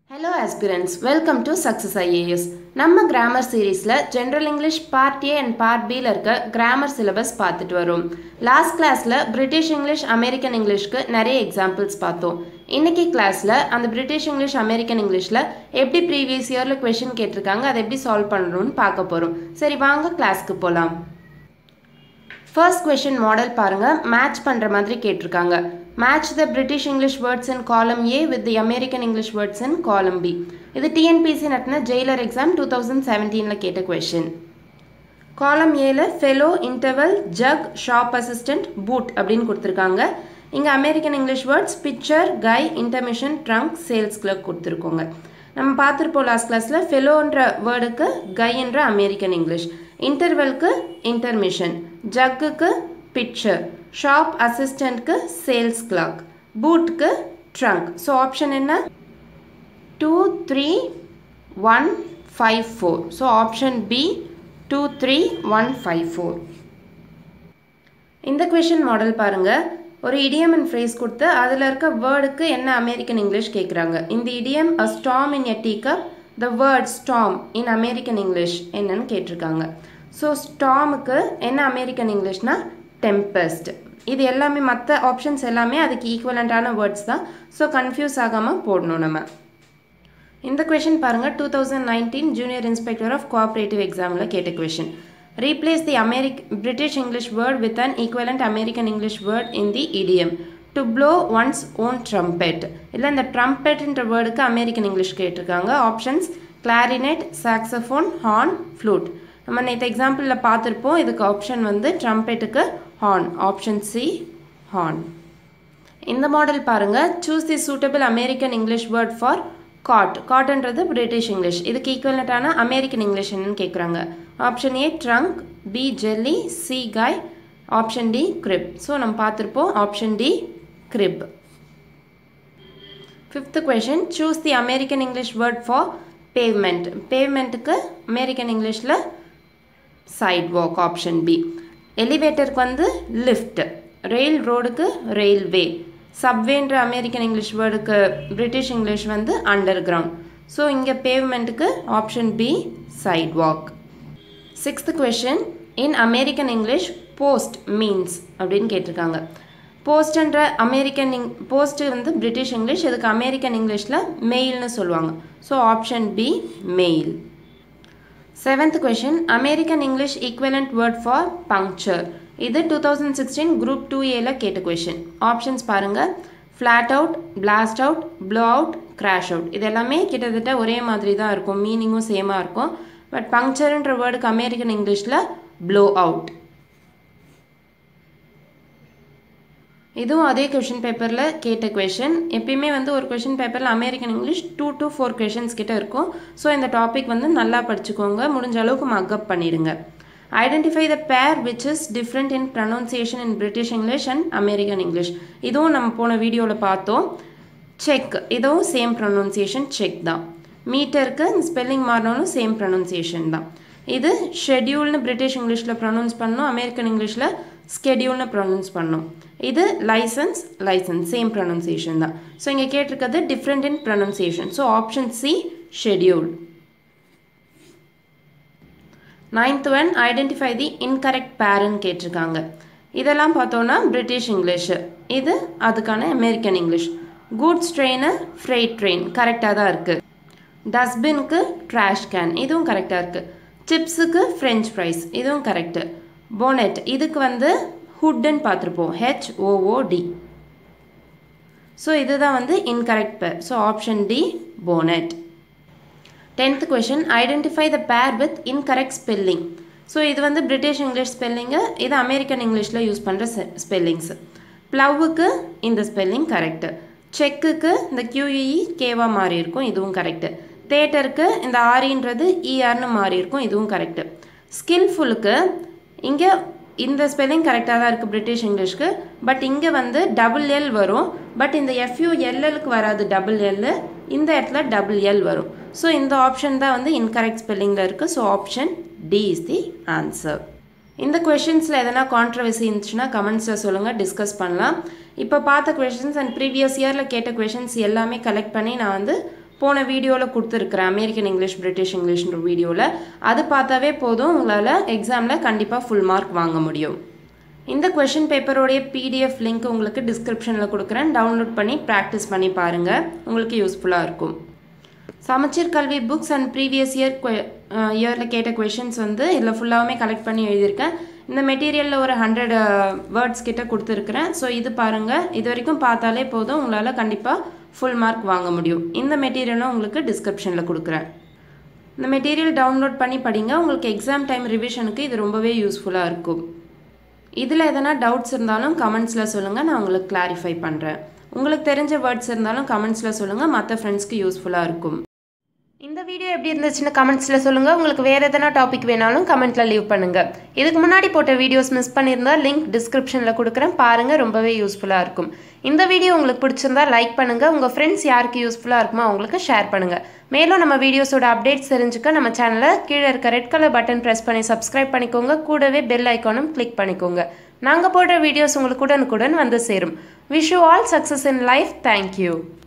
Hello aspirants welcome to success IAS நம்ம grammar சீரீஸில் general English part A and part பியில் இருக்க grammar syllabus பார்த்துட்டு வரோம் லாஸ்ட் கிளாஸில் பிரிட்டிஷ் இங்கிலீஷ் அமெரிக்கன் இங்கிலீஷ்க்கு நிறைய எக்ஸாம்பிள்ஸ் பார்த்தோம் இன்னைக்கு கிளாஸில் அந்த பிரிட்டிஷ் இங்கிலீஷ் அமெரிக்கன் இங்கிலீஷில் எப்படி ப்ரீவியஸ் இயரில் கொஷின் கேட்டிருக்காங்க அதை எப்படி சால்வ் பண்ணணும்னு பார்க்க போகிறோம் சரி வாங்க கிளாஸ்க்கு போகலாம் ஃபர்ஸ்ட் கொஷின் மாடல் பாருங்க மேட்ச் பண்ணுற மாதிரி கேட்டிருக்காங்க match the British English words in column A with the American English words in column B இது டிஎன்பிசி நடத்தின ஜெயிலர் எக்ஸாம் டூ தௌசண்ட் செவன்டீனில் கேட்ட கொஷின் காலம் ஏல fellow interval jug shop assistant boot அப்படின்னு கொடுத்துருக்காங்க இங்கே American English words pitcher guy intermission trunk sales clerk கொடுத்துருக்கோங்க நம்ம பார்த்துருப்போம் லாஸ்ட் கிளாஸில் ஃபெலோன்ற வேர்டுக்கு கைன்ற அமெரிக்கன் இங்கிலீஷ் இன்டர்வெல்க்கு இன்டர்மிஷன் ஜக்குக்கு பிக்சர் ஷாப் அசிஸ்டண்ட்க்கு சேல்ஸ் கிளாக் பூட்க்கு ட்ரங்க் ஸோ ஆப்ஷன் என்ன two three one five four so option B two three one five four இந்த கொஷின் மாடல் பாருங்கள் ஒரு இடியம் அண்ட் ஃப்ரேஸ் கொடுத்து அதில் இருக்க வேர்டுக்கு என்ன அமெரிக்கன் இங்கிலீஷ் கேட்குறாங்க இந்த idiom a storm in a tea cup the word storm in American English என்னன்னு கேட்டிருக்காங்க ஸோ ஸ்டாமுக்கு என்ன அமெரிக்கன் இங்கிலீஷ்னா டெம்பஸ்ட் இது எல்லாமே மற்ற ஆப்ஷன்ஸ் எல்லாமே அதுக்கு ஈக்குவலண்ட்டான வேர்ட்ஸ் தான் ஸோ கன்ஃபியூஸ் ஆகாமல் போடணும் நம்ம இந்த கொஷின் பாருங்கள் two thousand nineteen junior inspector of cooperative எக்ஸாமில் கேட்ட question Replace the Americ British English word with an equivalent American English word in the idiom. To blow one's own trumpet. இல்லை இந்த ட்ரம்பெட்ன்ற வேர்டுக்கு அமெரிக்கன் இங்கிலீஷ் கேட்டிருக்காங்க options clarinet saxophone horn flute நம்ம நேற்று எக்ஸாம்பிளில் பார்த்துருப்போம் இதுக்கு ஆப்ஷன் வந்து ட்ரம்பெட்டுக்கு ஹார்ன் ஆப்ஷன் சி ஹார்ன் இந்த மாடல் பாருங்கள் choose the suitable American English word for cot காட்ன்றது பிரிட்டிஷ் இங்கிலீஷ் இதுக்கு ஈக்குவலண்ட்டான அமெரிக்கன் இங்கிலீஷ் என்னன்னு கேட்குறாங்க option A trunk B jelly C guy option D crib so நம்ம பார்த்துருப்போம் option D crib fifth question choose the American English word for pavement பேவ்மெண்ட்டுக்கு American இங்கிலீஷில் sidewalk option B எலிவேட்டருக்கு வந்து lift rail ரோடுக்கு railway சப்வேன்ற American English வேர்டுக்கு British English வந்து underground so இங்கே பேவ்மெண்ட்டுக்கு option B sidewalk sixth question in American English post means அப்படின்னு கேட்டிருக்காங்க போஸ்ட்ன்ற அமெரிக்கன் இங் போஸ்ட்டு வந்து பிரிட்டிஷ் இங்கிலீஷ் இதுக்கு அமெரிக்கன் இங்கிலீஷில் மெயில்னு சொல்லுவாங்க so option B mail seventh question American English equivalent word for puncture இது two thousand sixteen group two ஏல கேட்ட கொஷின் ஆப்ஷன்ஸ் பாருங்கள் flat out blast out blow out crash out இது எல்லாமே கிட்டத்தட்ட ஒரே மாதிரி தான் இருக்கும் மீனிங்கும் சேமாக இருக்கும் பட் பங்க்சர்ன்ற வேர்டுக்கு அமெரிக்கன் இங்கிலீஷில் ப்ளோ அவுட் இதுவும் அதே கொஷின் பேப்பரில் கேட்ட கொஷின் எப்பயுமே வந்து ஒரு கொஷின் பேப்பரில் American English two to four questions கிட்ட இருக்கும் ஸோ இந்த டாபிக் வந்து நல்லா படிச்சுக்கோங்க முடிஞ்ச அளவுக்கு மக்கப் பண்ணிடுங்க identify the pair which is different in pronunciation in British English and American English இதுவும் நம்ம போன வீடியோவில் பார்த்தோம் செக் இதுவும் சேம் ப்ரொனவுன்சியேஷன் செக் தான் மீட்டருக்கு ஸ்பெல்லிங் மாறினாலும் சேம் ப்ரொனவுன்சியேஷன் தான் இது ஷெட்யூல்னு பிரிட்டிஷ் இங்கிலீஷில் ப்ரொனவுன்ஸ் பண்ணணும் அமெரிக்கன் இங்கிலீஷில் ஸ்கெடியூல்னு ப்ரொனவுன்ஸ் பண்ணணும் இது லைசன்ஸ் லைசன்ஸ் சேம் ப்ரொனவுன்சியேஷன் தான் ஸோ இங்கே கேட்டிருக்கிறது different in pronunciation so option C schedule ninth one identify the incorrect பேருன்னு கேட்டிருக்காங்க இதெல்லாம் பார்த்தோன்னா பிரிட்டிஷ் இங்கிலீஷு இது அதுக்கான American English goods train freight train கரெக்டாக தான் இருக்குது டஸ்ட்பின்க்கு ட்ராஷ் கேன் இதுவும் கரெக்டாக இருக்குது சிப்ஸுக்கு ஃப்ரெஞ்ச் ஃப்ரைஸ் இதுவும் கரெக்டு போனெட் இதுக்கு வந்து ஹுட்டுன்னு பார்த்துருப்போம் ஹெச் ஓஓடி ஸோ இதுதான் வந்து incorrect pair so option D bonnet tenth question identify the pair with incorrect spelling so இது வந்து பிரிட்டிஷ் இங்கிலீஷ் ஸ்பெல்லிங்கு இது அமெரிக்கன் இங்கிலீஷில் யூஸ் பண்ணுற ஸ்பெல்லிங்ஸு ப்ளவுக்கு இந்த ஸ்பெல்லிங் கரெக்டு செக்குக்கு இந்த கியூஇஇ கேவா மாறி இருக்கும் இதுவும் கரெக்டு தேட்டருக்கு இந்த ஆரின்றது இஆர்னு மாறி இருக்கும் இதுவும் கரெக்டு ஸ்கில்ஃபுல்லுக்கு இங்கே இந்த ஸ்பெல்லிங் கரெக்டாக தான் இருக்குது பிரிட்டிஷ் இங்கிலீஷ்க்கு பட் இங்கே வந்து டபுள் எல் வரும் பட் இந்த எஃப்யூ எல்எல்க்கு வராது டபுள் எல் இந்த இடத்துல டபுள் எல் வரும் ஸோ இந்த ஆப்ஷன் தான் வந்து இன்கரெக்ட் ஸ்பெல்லிங்கில் இருக்குது so option D is the answer இந்த கொஷின்ஸில் எதனா கான்ட்ரவர்சி இருந்துச்சுன்னா கமெண்ட்ஸில் சொல்லுங்கள் டிஸ்கஸ் பண்ணலாம் இப்போ பார்த்த கொஷின்ஸ் அண்ட் ப்ரீவியஸ் இயரில் கேட்ட கொஷின்ஸ் எல்லாமே கலெக்ட் பண்ணி நான் வந்து போன வீடியோவில் கொடுத்துருக்குறேன் அமெரிக்கன் இங்கிலீஷ் பிரிட்டிஷ் இங்கிலீஷ்ன்ற வீடியோவில் அது பார்த்தாவே போதும் உங்களால் எக்ஸாமில் கண்டிப்பாக ஃபுல் மார்க் வாங்க முடியும் இந்த கொஷின் பேப்பரோடைய பிடிஎஃப் லிங்க் உங்களுக்கு டிஸ்கிரிப்ஷனில் கொடுக்குறேன் டவுன்லோட் பண்ணி ப்ராக்டிஸ் பண்ணி பாருங்கள் உங்களுக்கு யூஸ்ஃபுல்லாக இருக்கும் சமச்சீர் கல்வி புக்ஸ் அண்ட் ப்ரீவியஸ் இயர் இயரில் கேட்ட கொஷின்ஸ் வந்து இதில் ஃபுல்லாகவுமே கலெக்ட் பண்ணி எழுதியிருக்கேன் இந்த மெட்டீரியலில் ஒரு ஹண்ட்ரட் வேர்ட்ஸ் கிட்ட கொடுத்துருக்குறேன் ஸோ இது பாருங்கள் இது வரைக்கும் பார்த்தாலே போதும் உங்களால் கண்டிப்பாக ஃபுல் மார்க் வாங்க முடியும் இந்த மெட்டீரியலும் உங்களுக்கு டிஸ்கிரிப்ஷனில் கொடுக்குறேன் இந்த மெட்டீரியல் டவுன்லோட் பண்ணி படிங்க உங்களுக்கு எக்ஸாம் டைம் ரிவிஷனுக்கு இது ரொம்பவே யூஸ்ஃபுல்லாக இருக்கும் இதில் எதனா டவுட்ஸ் இருந்தாலும் கமெண்ட்ஸில் சொல்லுங்கள் நான் உங்களுக்கு கிளாரிஃபை பண்ணுறேன் உங்களுக்கு தெரிஞ்ச வேர்ட்ஸ் இருந்தாலும் கமெண்ட்ஸில் சொல்லுங்கள் மற்ற ஃப்ரெண்ட்ஸ்க்கு யூஸ்ஃபுல்லாக இருக்கும் இந்த வீடியோ எப்படி இருந்துச்சுன்னு கமெண்ட்ஸில் சொல்லுங்கள் உங்களுக்கு வேறு எதனா டாபிக் வேணாலும் கமெண்ட்டில் லீவ் பண்ணுங்கள் இதுக்கு முன்னாடி போட்ட வீடியோஸ் மிஸ் பண்ணியிருந்தா லிங்க் டிஸ்கிரிப்ஷனில் கொடுக்குறேன் பாருங்கள் ரொம்பவே யூஸ்ஃபுல்லாக இருக்கும் இந்த வீடியோ உங்களுக்கு பிடிச்சிருந்தா லைக் பண்ணுங்கள் உங்கள் ஃப்ரெண்ட்ஸ் யாருக்கு யூஸ்ஃபுல்லாக இருக்குமோ அவங்களுக்கு ஷேர் பண்ணுங்கள் மேலும் நம்ம வீடியோஸோட அப்டேட்ஸ் தெரிஞ்சுக்க நம்ம சேனலை கீழே இருக்க ரெட் கலர் பட்டன் ப்ரெஸ் பண்ணி சப்ஸ்கிரைப் பண்ணிக்கோங்க கூடவே பெல் ஐக்கானும் கிளிக் பண்ணிக்கோங்க நாங்கள் போடுற வீடியோஸ் உங்களுக்கு உடனுக்குடன் வந்து சேரும் wish you all success in life thank you